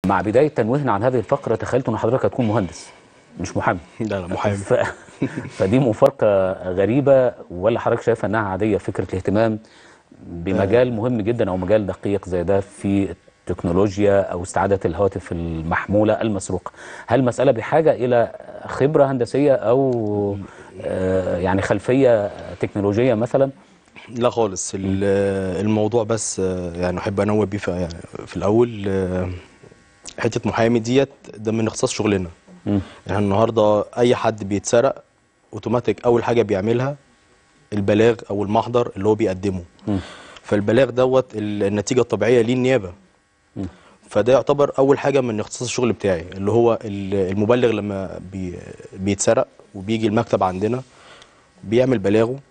مع بدايه تنويهنا عن هذه الفقره تخيلت ان حضرتك هتكون مهندس مش محامي لا لا محامي ف... فدي مفارقه غريبه ولا حضرتك شايفها انها عاديه فكره الاهتمام بمجال مهم جدا او مجال دقيق زي ده في التكنولوجيا او استعاده الهواتف المحموله المسروقه هل مساله بحاجه الى خبره هندسيه او آه، يعني خلفيه تكنولوجيه مثلا لا خالص ال- الموضوع بس آه، يعني احب انوه بيه في يعني في الاول آه، حته محامي ديت ده من اختصاص شغلنا مم. يعني النهارده اي حد بيتسرق اوتوماتيك اول حاجه بيعملها البلاغ او المحضر اللي هو بيقدمه مم. فالبلاغ دوت ال- النتيجه الطبيعيه ليه النيابه مم. فده يعتبر اول حاجه من اختصاص الشغل بتاعي اللي هو ال- المبلغ لما بي بيتسرق وبيجي المكتب عندنا بيعمل بلاغه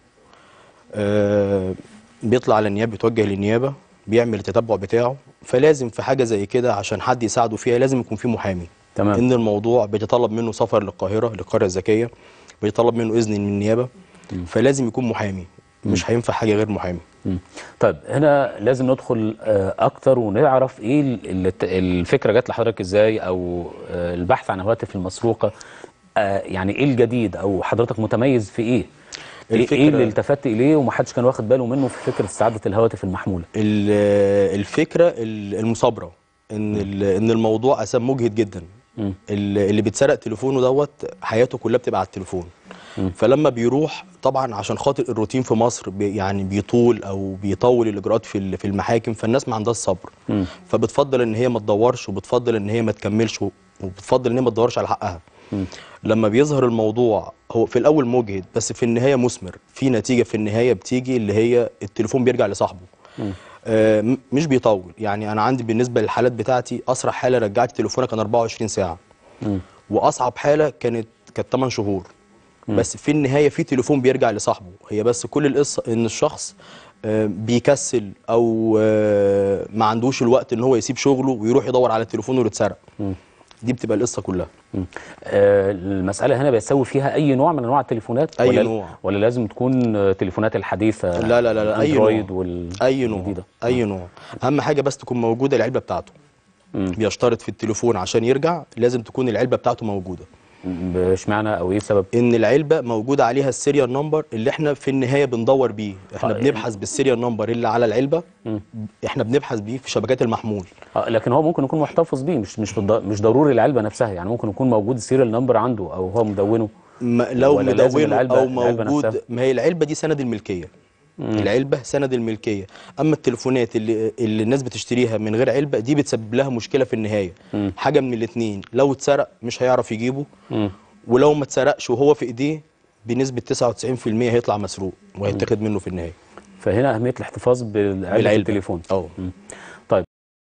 آه بيطلع على النيابه بيتوجه للنيابه بيعمل التتبع بتاعه فلازم في حاجه زي كده عشان حد يساعده فيها لازم يكون في محامي تمام. ان الموضوع بيتطلب منه سفر للقاهره للقريه الذكيه بيتطلب منه اذن من النيابه فلازم يكون محامي مش هينفع حاجه غير محامي مم. طيب هنا لازم ندخل آه، اكتر ونعرف ايه ال- ال- الفكره جت لحضرتك ازاي او آه، البحث عن الهواتف المسروقه آه، يعني ايه الجديد او حضرتك متميز في ايه؟ إيه- ايه الفكرة- اللي التفت اليه ومحدش كان واخد باله منه في فكره استعاده الهواتف المحموله؟ ال- الفكره ال- المثابره ان ال- ان الموضوع اساسا مجهد جدا مم. ال- اللي بيتسرق تليفونه دوت حياته كلها بتبقى على التليفون فلما بيروح طبعا عشان خاطر الروتين في مصر بي يعني بيطول او بيطول الاجراءات في ال- في المحاكم فالناس ما عندهاش صبر مم. فبتفضل ان هي ما تدورش وبتفضل ان هي ما تكملش و- وبتفضل ان هي ما تدورش على حقها لما بيظهر الموضوع هو في الاول مجهد بس في النهايه مثمر في نتيجه في النهايه بتيجي اللي هي التليفون بيرجع لصاحبه آه م- مش بيطول يعني انا عندي بالنسبه للحالات بتاعتي اسرع حاله رجعت تليفونها كان 24 ساعه مم. واصعب حاله كانت كانت 8 شهور بس في النهايه في تليفون بيرجع لصاحبه هي بس كل القصه ان الشخص آه، بيكسل او آه، ما عندوش الوقت ان هو يسيب شغله ويروح يدور على التليفون اللي اتسرق دي بتبقى القصه كلها مم. آه، المساله هنا بيسوي فيها اي نوع من انواع التليفونات أي ولا نوع. ولا لازم تكون آه، تليفونات الحديثه لا لا لا, لا اي اندرويد نوع وال اي نوع الجديدة. اي نوع اهم حاجه بس تكون موجوده العلبه بتاعته مم. بيشترط في التليفون عشان يرجع لازم تكون العلبه بتاعته موجوده اشمعنى او ايه السبب؟ ان العلبه موجوده عليها السيريال نمبر اللي احنا في النهايه بندور بيه احنا آه، بنبحث بالسيريال نمبر اللي على العلبه احنا بنبحث بيه في شبكات المحمول آه، لكن هو ممكن يكون محتفظ بيه مش مش بالض- مش ضروري العلبه نفسها يعني ممكن يكون موجود السيريال نمبر عنده او هو مدونه ما لو ولا لازم مدونه العلبة- او العلبة موجود نفسها؟ ما هي العلبه دي سند الملكيه العلبه سند الملكيه اما التليفونات اللي اللي الناس بتشتريها من غير علبه دي بتسبب لها مشكله في النهايه حاجه من الاثنين لو اتسرق مش هيعرف يجيبه مم. ولو ما اتسرقش وهو في ايديه بنسبه 99% هيطلع مسروق وهيتاخد منه في النهايه فهنا اهميه الاحتفاظ بالعلبه بالعلبة. التليفون اه مم.